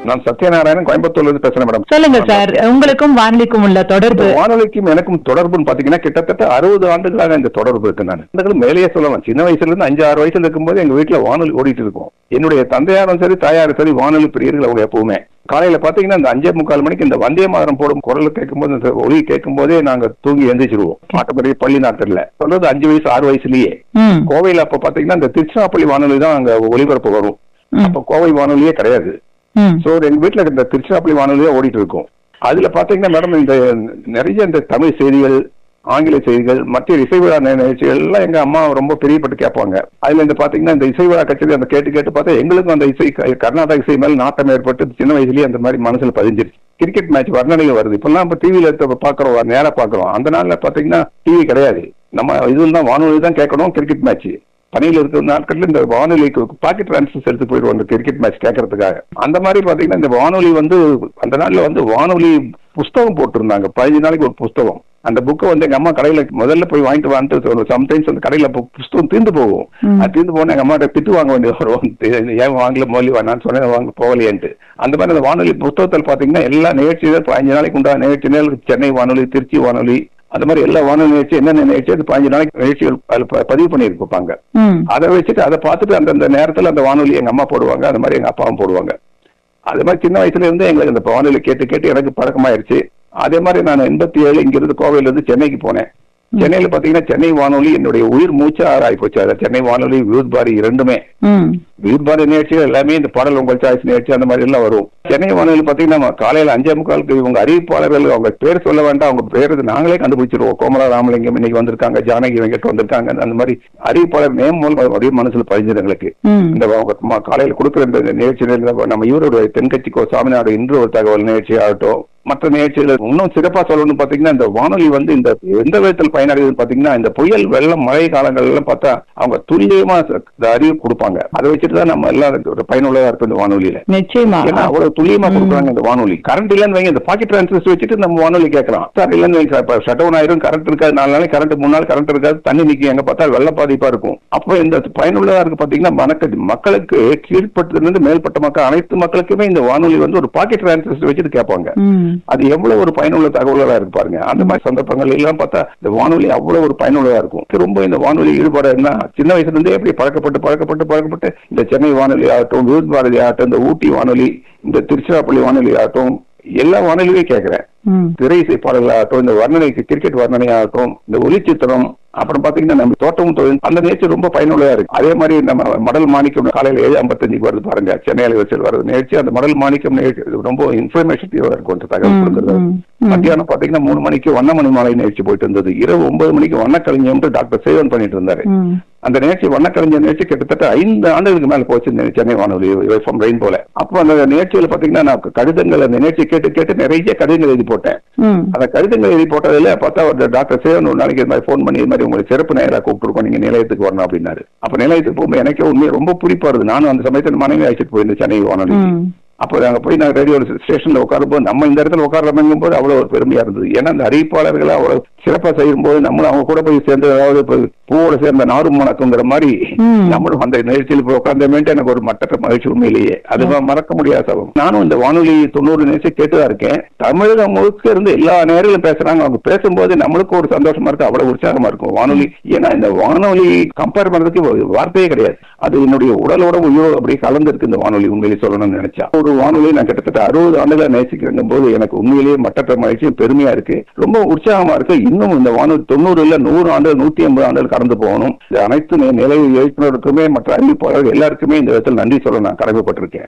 நான் சத்யநாராயணன் கோயம்புத்தூர்ல இருந்து பேசுறேன் மேடம் சொல்லுங்க சார் உங்களுக்கும் வானொலிக்கும் உள்ள தொடர்பு வானொலிக்கும் எனக்கும் தொடர்புன்னு பாத்தீங்கன்னா கிட்டத்தட்ட அறுபது ஆண்டுகளாக இந்த தொடர்பு இருக்கு நான் ஆண்டுகள் மேலேயே சொல்லலாம் சின்ன வயசுல இருந்து அஞ்சு ஆறு வயசுல இருக்கும்போது எங்க வீட்டுல வானொலி ஓடிட்டு இருக்கும் என்னுடைய தந்தையாரும் சரி தாயாரும் சரி வானொலி பிரியர்கள் அவங்க எப்பவுமே காலையில பாத்தீங்கன்னா இந்த அஞ்சே முக்கால் மணிக்கு இந்த வந்தே மாதரம் போடும் குரல் கேட்கும்போது இந்த ஒளி கேட்கும் போதே நாங்க தூங்கி எந்திரிச்சிருவோம் ஆட்டோமேட்டிக் பள்ளி நாட்டில் சொல்றது அஞ்சு வயசு ஆறு வயசுலயே ம் கோவையில அப்ப பாத்தீங்கன்னா இந்த திருச்சிராப்பள்ளி வானொலி தான் அங்க ஒளிபரப்பு வரும் ம். அப்ப கோவை வானொலியே கிடையாது ம் சோ எங்க வீட்டுல இந்த திருச்சிராப்பள்ளி வானொலியே ஓடிட்டு இருக்கும் அதுல பாத்தீங்கன்னா மேடம் இந்த நிறைய இந்த தமிழ் செய்திகள் ஆங்கில செய்திகள் மற்ற இசை விழா நி- நிகழ்ச்சிகள் எல்லாம் எங்க அம்மா ரொம்ப பிரியப்பட்டு கேட்பாங்க அதுல இந்த பாத்தீங்கன்னா இந்த இசை விழா கச்சேரி அந்த கேட்டு கேட்டு பார்த்தா எங்களுக்கும் அந்த இசை க- கர்நாடக இசை மேல நாட்டம் ஏற்பட்டு சின்ன வயசுலயே அந்த மாதிரி மனசுல பதிஞ்சிருச்சு கிரிக்கெட் மேட்ச் வர்ணனைகள் வருது இப்பெல்லாம் இப்ப டிவியில பாக்குறோம் நேரா பாக்குறோம் அந்த நாள்ல பாத்தீங்கன்னா டிவி கிடையாது நம்ம இதுல தான் வானொலி தான் கேட்கணும் கிரிக்கெட் மேட்ச் பணியில இருக்கிற நாட்கள்ல இந்த வானொலிக்கு பாக்கெட் ட்ரான்ஸ்ஃபர்ஸ் எடுத்து போயிடுவோம் அந்த கிரிக்கெட் மேட்ச் கேட்கறதுக்காக அந்த மாதிரி பாத்தீங்கன்னா இந்த வானொலி வந்து அந்த நாள்ல வந்து வானொலி புஸ்தகம் போட்டிருந்தாங்க பதினஞ்சு நாளைக்கு ஒரு புஸ்தகம் அந்த புக்கை வந்து எங்க அம்மா கடையில முதல்ல போய் வாங்கிட்டு வந்துட்டு சம்டைம்ஸ் அந்த கடையில பு- புஸ்தகம் தீர்ந்து போகும் ம். அது தீர்ந்து போனா எங்க அம்மாட்ட திட்டு வாங்க வேண்டிய வரும் இது ஏன் வாங்கல மொழி நான் சொன்னேன் வாங்க போகலையேன்ட்டு அந்த மாதிரி அந்த வானொலி புத்தகத்தில் பாத்தீங்கன்னா எல்லா நிகழ்ச்சியும் பதினஞ்சு நாளைக்கு உண்டான நிகழ்ச்சிகள் சென்னை வானொலி திருச்சி வானொலி அந்த மாதிரி எல்லா வானொலி நிகழ்ச்சி என்னென்ன நிகழ்ச்சி அது பதினஞ்சு நாளைக்கு நிகழ்ச்சிகள் அதுல ப- பதிவு பண்ணியிருப்பாங்க ம் அதை வச்சுட்டு அதை பார்த்துட்டு அந்தந்த நேரத்துல அந்த வானொலி எங்க அம்மா போடுவாங்க அந்த மாதிரி எங்க அப்பாவும் போடுவாங்க அது மாதிரி சின்ன வயசுல இருந்து எங்களுக்கு அந்த வானொலி கேட்டு கேட்டு எனக்கு பழக்கமாயிருச்சு அதே மாதிரி நான் எண்பத்தி ஏழு இங்கிருந்து கோவையில இருந்து சென்னைக்கு போனேன் சென்னையில பாத்தீங்கன்னா சென்னை வானொலி என்னுடைய உயிர் மூச்சா ஆயிப்போச்சு அது சென்னை வானொலி வியூத் பாரி இரண்டுமே ம் வியூத் பாரி நிகழ்ச்சிகள் எல்லாமே இந்த பாடல் உங்கள் சாய்ஸ் நிகழ்ச்சி அந்த மாதிரி எல்லாம் வரும் சென்னை வானொலி பாத்தீங்கன்னா நம்ம காலையில அஞ்சே முக்காலுக்கு இவங்க அறிவிப்பாளர்கள் அவங்க பேர் சொல்ல வேண்டாம் அவங்க பேர் இது நாங்களே கண்டுபிடிச்சிருவோம் கோமலா ராமலிங்கம் இன்னைக்கு வந்திருக்காங்க ஜானகி வெங்கட் வந்திருக்காங்க அந்த மாதிரி அறிவிப்பாளர் நேம் மூலம் அப்படியே மனசுல பதிஞ்சது எங்களுக்கு ம் இந்த அவங்க ம- காலையில கொடுக்குற இந்த நிகழ்ச்சிகள் நம்ம இவருடைய தென்கட்சிக்கோ சாமிநாடு இன்று ஒரு தகவல் நிகழ்ச்சி ஆகட்டும் மற்ற நிகழ்ச்சிகள் இன்னும் சிறப்பா சொல்லணும்னு பாத்தீங்கன்னா இந்த வானொலி வந்து இந்த எந்த விதத்தில் பயனடையுதுன்னு பாத்தீங்கன்னா இந்த புயல் வெள்ளம் மழை காலங்கள்லாம் பார்த்தா அவங்க துல்லியமா ச- இந்த அறிவு கொடுப்பாங்க அதை வச்சுட்டு தான் நம்ம எல்லாம் ஒரு பயனுள்ளதா இருக்கும் இந்த வானொலியில நிச்சயமா ஏன்னா அவ்வளவு துல்லியமா ம். கொடுக்குறாங்க இந்த வானொலி கரண்ட் இல்லைன்னு வைங்க இந்த பாக்கெட் டிரான்ஸ்ஃபர்ஸ் வச்சுட்டு நம்ம வானொலி கேட்கலாம் சார் இல்லைன்னு வைங்க இப்ப ஷட் டவுன் ஆயிரும் கரண்ட் இருக்காது நாலு நாளைக்கு கரண்ட் மூணு நாள் கரண்ட் இருக்காது தண்ணி நிக்கும் எங்க பார்த்தா வெள்ள பாதிப்பா இருக்கும் அப்போ இந்த பயனுள்ளதா இருக்கு பாத்தீங்கன்னா மனக்கு மக்களுக்கு கீழ்பட்டதுல இருந்து மேல்பட்ட மக்கள் அனைத்து மக்களுக்குமே இந்த வானொலி வந்து ஒரு பாக்கெட் டிரான்ஸ்ஃபர்ஸ் வச்சுட்டு கேட்பாங்க ம் அது எவ்வளவு ஒரு பயனுள்ள தகவலா இருக்கு பாருங்க அந்த மாதிரி சந்தர்ப்பங்கள் எல்லாம் பார்த்தா இந்த வானொலி அவ்வளவு ஒரு பயனுள்ளதா இருக்கும் இது ரொம்ப இந்த வானொலி ஈடுபாடு என்ன சின்ன வயசுல இருந்தே எப்படி பழக்கப்பட்டு பழக்கப்பட்டு பழக்கப்பட்டு இந்த சென்னை வானொலி ஆகட்டும் விருத் பாரதி ஆகட்டும் இந்த ஊட்டி வானொலி இந்த திருச்சிராப்பள்ளி வானொலி ஆகட்டும் எல்லா வானொலியும் கேட்கிறேன் ம் திரை இசை பாடல்களாகட்டும் இந்த வர்ணனைக்கு கிரிக்கெட் வர்ணனை ஆகட்டும் இந்த ஒளிச்சித்திரம் அப்புறம் பாத்தீங்கன்னா நம்ம தோட்டமும் தொழில் அந்த நிகழ்ச்சி ரொம்ப பயனுள்ளதா இருக்கு அதே மாதிரி நம்ம மடல் மாணிக்கம் காலையில ஏழு ஐம்பத்தஞ்சுக்கு வருது பாருங்க சென்னை அலைவரிசையில் வருது நிகழ்ச்சி அந்த மடல் மாணிக்கம் நிகழ்ச்சி இது ரொம்ப இன்ஃபர்மேஷன் இருக்கும் அந்த தகவல் ம், கொடுக்கறது ம், ம். மத்தியானம் பாத்தீங்கன்னா மூணு மணிக்கு வண்ணமணி மாலை நிகழ்ச்சி போயிட்டு இருந்தது இரவு ஒன்பது மணிக்கு வண்ணக்கலைஞர் டாக்டர் சேவன் பண்ணிட்டு இருந்தாரு ம் அந்த நிகழ்ச்சி வண்ணக்கலைஞர் நிகழ்ச்சி கிட்டத்தட்ட ஐந்து ஆண்டுகளுக்கு மேல போச்சு இந்த சென்னை வானொலி எஃப்எம் ரெயின் போல அப்போ அந்த நிகழ்ச்சியில பாத்தீங்கன்னா நான் கடிதங்கள் அந்த நிகழ்ச்சி கேட்டு கேட்டு நிறைய கடிதங்கள் எழுதி போட்டேன் ம் அந்த கடிதங்கள் எழுதி போட்டதுல பார்த்தா ஒரு டாக்டர் சேவன் ஒரு நாளைக்கு இது மாதிரி ஃபோன் பண்ணி இது மாதிரி உங்களுக்கு சிறப்பு நேரா கூப்பிட்டுருக்கோம் நீங்க நிலையத்துக்கு வரணும் அப்படின்னாரு அப்ப நிலையத்துக்கு போகும்போது எனக்கே உண்மையை ரொம்ப குறிப்பா இருந்தது நானும் அந்த சமயத்தில் மனைவி அழைச்சிட்டு போயிருந்தேன் சென்னை வானொலி ம் அப்போ அங்க போய் நான் ரேடியோ ஸ்டேஷன்ல உட்காரும்போது நம்ம இந்த இடத்துல உட்காரமைங்கும் போது அவ்வளவு ஒரு பெருமையா இருந்தது ஏன்னா அந்த அறிவிப்பாளர்களை அவ்வளவு சிறப்பா செய்யும் போது நம்மளும் அவங்க கூட போய் சேர்ந்து அதாவது இப்ப பூவோட சேர்ந்த நாரும் மணக்குங்கிற மாதிரி ம். நம்மளும் அந்த நிகழ்ச்சியில் போய் உட்கார்ந்தமேட்டு எனக்கு ஒரு மட்டற்ற மகிழ்ச்சி உண்மையிலேயே அது மறக்க முடியாத சபம் நானும் இந்த வானொலி தொண்ணூறு நிமிஷம் கேட்டுதான் இருக்கேன் தமிழகம் முழுக்க இருந்து எல்லா நேரிலும் பேசுறாங்க அவங்க பேசும்போது நம்மளுக்கு ஒரு சந்தோஷமா இருக்கு அவ்வளவு உற்சாகமா இருக்கும் வானொலி ஏன்னா இந்த வானொலி கம்பேர் பண்றதுக்கு ஒரு வார்த்தையே கிடையாது அது என்னுடைய உடலோட உயிரோ அப்படியே கலந்துருக்கு இந்த வானொலி உண்மையிலே சொல்லணும்னு நினைச்சா ஒரு வானொலி நான் கிட்டத்தட்ட அறுபது ஆண்டுகளா நேசிக்கிறங்கும் போது எனக்கு உண்மையிலேயே மட்டற்ற மகிழ்ச்சியும் பெருமையா இருக்கு ரொம்ப உற்சாகமா இருக்கு இன்னும் இந்த வானொலி தொண்ணூறு இல்ல நூறு ஆண்டுகள் நூத்தி ஐம்பது ஆண்டுகள் கடந்து போகணும் இந்த அனைத்து நி- நிலை இயக்குநருக்குமே மற்ற அறிவிப்பாளர்கள் எல்லாருக்குமே இந்த விதத்தில் நன்றி சொல்ல நான் கடமைப்பட்டிருக்கேன்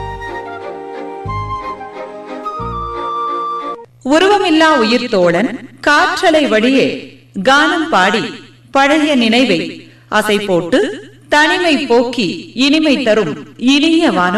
உருவமில்லா உயிர் தோழன் காற்றலை வழியே கானம் பாடி பழைய நினைவை அசை போட்டு தனிமை போக்கி இனிமை தரும் இனிய வானொலி